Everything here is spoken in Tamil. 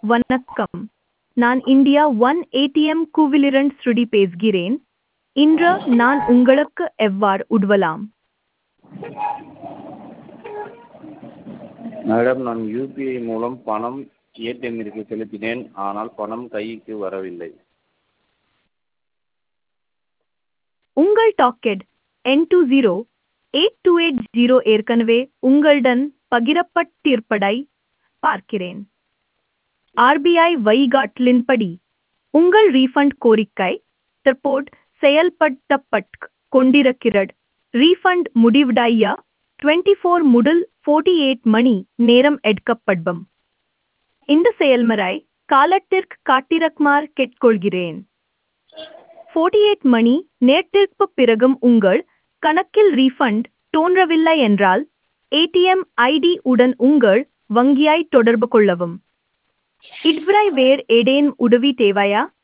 வணக்கம் நான் இந்தியா ஒன் ஏடிஎம் கூவிலிரண்ட் ஸ்ருதி பேசுகிறேன் இன்று நான் உங்களுக்கு எவ்வாறு உதவலாம் மேடம் நான் யூபிஐ மூலம் பணம் ஏடிஎம்மிற்கு செலுத்தினேன் ஆனால் பணம் கைக்கு வரவில்லை உங்கள் docket N two zero eight two eight zero ஏற்கனவே உங்களுடன் பகிரப்பட்டிருப்பதை பார்க்கிறேன் ஆர்பிஐ வழிகாட்டலின்படி உங்கள் ரீஃபண்ட் கோரிக்கை தற்போது செயல்படுத்தப்பட்டு கொண்டிருக்கிறது ரீஃபண்ட் முடிவடைய டுவெண்ட்டி ஃபோர் முதல் ஃபோர்ட்டி எயிட் மணி நேரம் எடுக்கப்படும் இந்த செயல்முறை காலத்திற்கு காட்டிரக்குமாறு கேட்டுக்கொள்கிறேன் ஃபோர்ட்டி எயிட் மணி நேரத்திற்கு பிறகும் உங்கள் கணக்கில் ரீஃபண்ட் தோன்றவில்லை என்றால் ஏடிஎம் ஐடி உடன் உங்கள் வங்கியை தொடர்பு கொள்ளவும் இதுவரை வேறு ஏதேனும் உதவி தேவையா